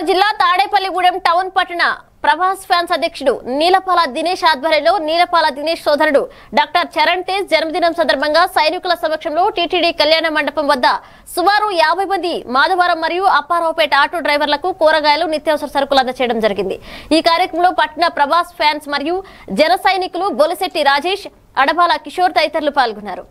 కరీంనగర్ జిల్లా తాడేపల్లిగూడెం టౌన్ పట్టణ ప్రభాస్ ఫ్యాన్స్ అధ్యక్షుడు నీలపాల దినేష్ ఆధ్వర్యంలో నీలపాల దినేష్ సోదరుడు డాక్టర్ చరణ్ తేజ్ జన్మదినం సందర్భంగా సైనికుల సమక్షంలో టీటీడీ కళ్యాణ మండపం వద్ద సుమారు యాభై మంది మాధవరం మరియు అప్పారావుపేట ఆటో డ్రైవర్లకు కూరగాయలు నిత్యావసర సరుకులు అందచేయడం జరిగింది ఈ కార్యక్రమంలో పట్టణ ప్రభాస్ ఫ్యాన్స్ మరియు జన సైనికులు బొలిశెట్టి రాజేష్ అడబాల కిషోర్ తదితరులు పాల్గొన్నారు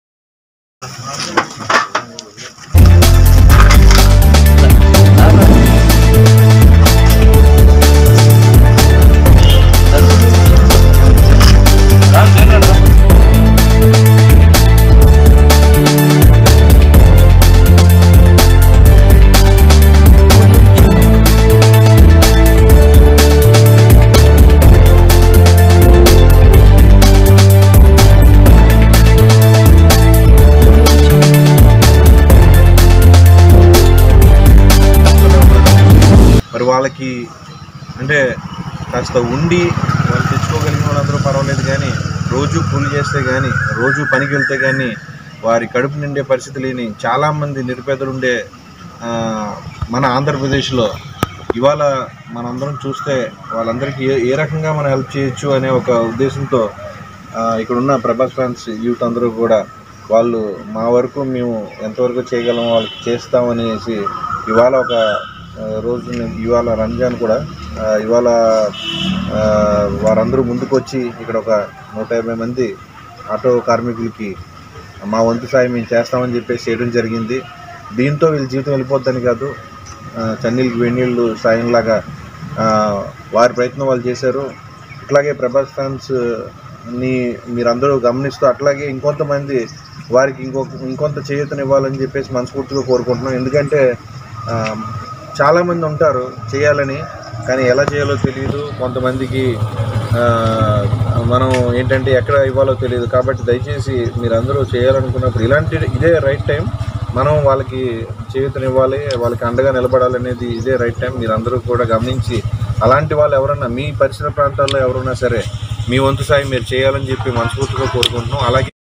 మరి వాళ్ళకి అంటే కాస్త ఉండి వాళ్ళు తెచ్చుకోగలిగిన వాళ్ళందరూ పర్వాలేదు కానీ రోజు కూలి చేస్తే కానీ రోజు పనికి వెళ్తే కానీ వారి కడుపు నిండే పరిస్థితి లేని చాలామంది నిరుపేదలు ఉండే ఆ, మన ఆంధ్రప్రదేశ్లో ఇవాళ మనందరం చూస్తే వాళ్ళందరికీ ఏ ఏ రకంగా మనం హెల్ప్ చేయొచ్చు అనే ఒక ఉద్దేశంతో ఆ, ఇక్కడ ఉన్న ప్రభాస్ ఫ్యాన్స్ యూత్ అందరూ కూడా వాళ్ళు మా వరకు మేము ఎంతవరకు చేయగలమో వాళ్ళకి చేస్తామనేసి ఇవాళ ఒక ఆ, రోజు ని- ఇవాళ రంజాన్ కూడా ఆ, ఇవాళ ఆ, వారందరూ ముందుకు వచ్చి ఇక్కడ ఒక నూట యాభై మంది ఆటో కార్మికులకి మా వంతు సాయం మేము చేస్తామని చెప్పేసి చేయడం జరిగింది దీంతో వీళ్ళ జీవితం వెళ్ళిపోద్దని కాదు ఆ, చన్నీళ్ళకి వెన్నీళ్ళు సాయంలాగా ఆ, వారి ప్రయత్నం వాళ్ళు చేశారు ఇట్లాగే ప్రభాస్ ఫ్యాన్స్ ని మీరందరూ గమనిస్తూ అట్లాగే ఇంకొంతమంది వారికి ఇంకొక ఇంకొంత చేయూతనివ్వాలని చెప్పేసి మనస్ఫూర్తిగా కోరుకుంటున్నాం ఎందుకంటే ఆ, చాలామంది ఉంటారు చేయాలని కానీ ఎలా చేయాలో తెలియదు కొంతమందికి ఆ, మనం ఏంటంటే ఎక్కడ ఇవ్వాలో తెలియదు కాబట్టి దయచేసి మీరందరూ చేయాలనుకున్నప్పుడు ఇలాంటి ఇదే రైట్ టైం మనం వాళ్ళకి చేయూతనివ్వాలి వాళ్ళకి అండగా నిలబడాలనేది ఇదే రైట్ టైం మీరందరూ కూడా గమనించి అలాంటి వాళ్ళు ఎవరన్నా మీ పరిసర ప్రాంతాల్లో ఎవరున్నా సరే మీ వంతు సాయం మీరు చేయాలని చెప్పి మనస్ఫూర్తిగా కోరుకుంటున్నాం అలాగే